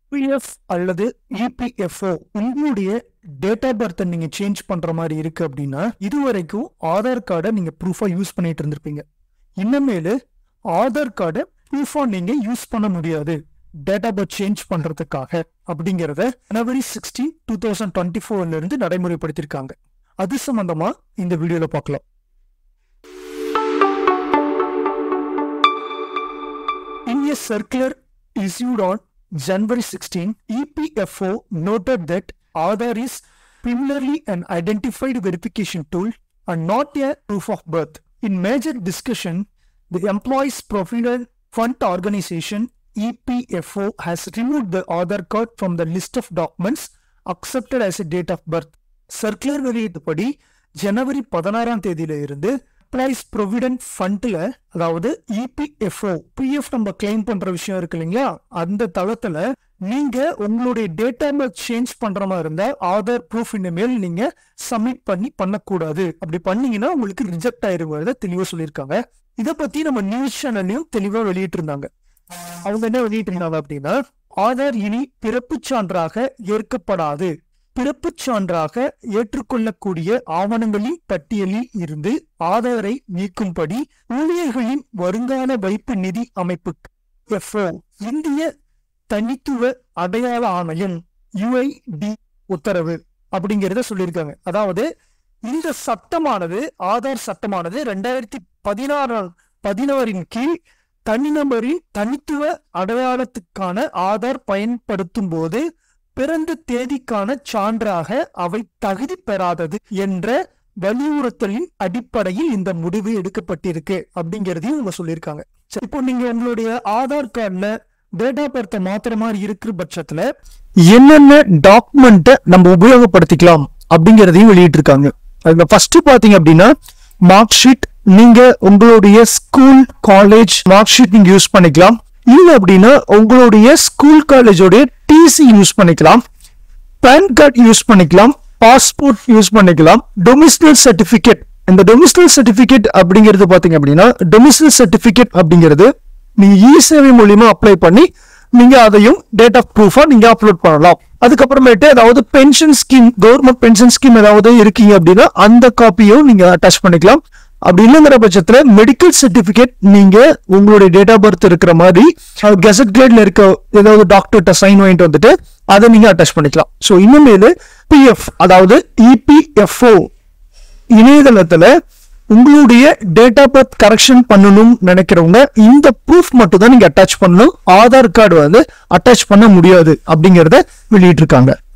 PF அல்லது EPFO உங்களுடைய date of பர்த்தை நீங்க சேஞ்ச் பண்ற மாதிரி இருக்கு அப்படின்னா இது வரைக்கும் ஆதார் கார்டை நீங்க ப்ரூஃபா யூஸ் பண்ணிட்டு இருந்திருப்பீங்க இனிமேலு ஆதார் கார்டை ப்ரூஃபா நீங்க யூஸ் பண்ண முடியாது டேட் ஆஃப் பர்த் சேஞ்ச் பண்றதுக்காக அப்படிங்கறத ஜனவரி சிக்ஸ்டீன் டூ தௌசண்ட் டுவெண்ட்டி ஃபோர்ல இருந்து நடைமுறைப்படுத்தியிருக்காங்க அது சம்பந்தமா இந்த வீடியோல பார்க்கலாம் In a circular issued on January 16, EPFO noted that Aadhaar is primarily an identified verification tool and not a proof of birth. In major discussion, the Employees Provident Fund Organization EPFO has removed the Aadhaar card from the list of documents accepted as a date of birth. Circular வெளியிட்டபடி ஜனவரி பதினாறாம் தேதியில இருந்து employees provident ஃபண்ட்ல அதாவது EPFO PF நம்ம claim பண்ற விஷயம் இருக்கு இல்லைங்களா அந்த தளத்துல நீங்க உங்களுடைய டேட்டா பர்த் சேஞ்ச் பண்ற மாதிரி இருந்தா ஆதார் ப்ரூஃப் இனிமேல் நீங்க சப்மிட் பண்ணி பண்ணக்கூடாது அப்படி பண்ணீங்கன்னா உங்களுக்கு ரிஜெக்ட் ஆயிருங்கிறத தெளிவா சொல்லியிருக்காங்க இதை பத்தி நம்ம நியூஸ் சேனல்லையும் தெளிவா வெளியிட்டு இருந்தாங்க அவங்க என்ன வெளியிட்டு இருந்தாங்க அப்படின்னா ஆதார் இனி பிறப்புச் சான்றாக ஏற்கப்படாது பிறப்புச் சான்றாக ஏற்றுக்கொள்ளக்கூடிய ஆவணங்களின் பட்டியலில் இருந்து ஆதாரை நீக்கும்படி ஊழியர்களின் வருங்கால வைப்பு நிதி அமைப்பு எஃப்ஓ இந்திய தனித்துவ அடையாள ஆணையம் யுஐடி உத்தரவு அப்படிங்கிறத சொல்லியிருக்காங்க அதாவது இந்த சட்டமானது ஆதார் சட்டமானது ரெண்டாயிரத்தி பதினாறாம் பதினாறின் கீழ் தனிநபரின் தனித்துவ அடையாளத்துக்கான ஆதார் பயன்படுத்தும் போது பிறந்த தேதிக்கான சான்றாக அவை தகுதி பெறாதது என்ற வலியுறுத்தலின் அடிப்படையில் இந்த முடிவு எடுக்கப்பட்டிருக்கு அப்படிங்கிறதையும் இவங்க சொல்லியிருக்காங்க சரி, இப்போ நீங்க உங்களுடைய ஆதார் கார்டுல டேட் ஆஃப் பர்த்தை மாத்திர மாதிரி இருக்கிற பட்சத்துல என்னென்ன டாக்குமெண்ட்டை நம்ம உபயோகப்படுத்திக்கலாம் அப்படிங்கிறதையும் வெளியிட்டிருக்காங்க அதுல ஃபர்ஸ்ட் பாத்தீங்க அப்படின்னா மார்க் ஷீட் நீங்க உங்களுடைய ஸ்கூல் காலேஜ் மார்க் ஷீட் நீங்க யூஸ் பண்ணிக்கலாம் இல்ல அப்படின்னா உங்களுடைய ஸ்கூல் காலேஜோடைய டிசி யூஸ் பண்ணிக்கலாம் பேன் கார்டு யூஸ் பண்ணிக்கலாம் பாஸ்போர்ட் யூஸ் பண்ணிக்கலாம் டொமிஸ்டல் சர்டிபிகேட் இந்த டொமிஸ்டல் சர்டிபிகேட் அப்படிங்கிறது பாத்தீங்க அப்படின்னா டொமிஸ்டல் சர்டிபிகேட் அப்படிங்கிறது நீங்க இ சேவை மூலியமா அப்ளை பண்ணி நீங்க அதையும் டேட் ஆஃப் ப்ரூஃபா நீங்க அப்லோட் பண்ணலாம் அதுக்கப்புறமேட்டு அதாவது pension scheme government pension scheme ஏதாவது இருக்கீங்க அப்படின்னா அந்த காப்பியும் நீங்க அட்டாச் பண்ணிக்கலாம் அப்படி இல்லைங்கிற பட்சத்துல மெடிக்கல் சர்டிபிகேட் நீங்க உங்களுடைய டேட் ஆஃப் பர்த் இருக்கிற மாதிரி கெசட் கிரேட்ல இருக்க ஏதாவது டாக்டர்கிட்ட சைன் வாங்கிட்டு வந்துட்டு அதை நீங்க அட்டாச் பண்ணிக்கலாம் ஸோ இனிமேல் பிஎஃப் அதாவது இபிஎஃப்ஓ இணையதளத்துல உங்களுடைய டேட் ஆஃப் பர்த் கரெக்ஷன் பண்ணணும் நினைக்கிறவங்க இந்த ப்ரூஃப் மட்டும் தான் நீங்க அட்டாச் பண்ணணும் ஆதார் கார்டு வந்து அட்டாச் பண்ண முடியாது அப்படிங்கறத வெளியிட்டிருக்காங்க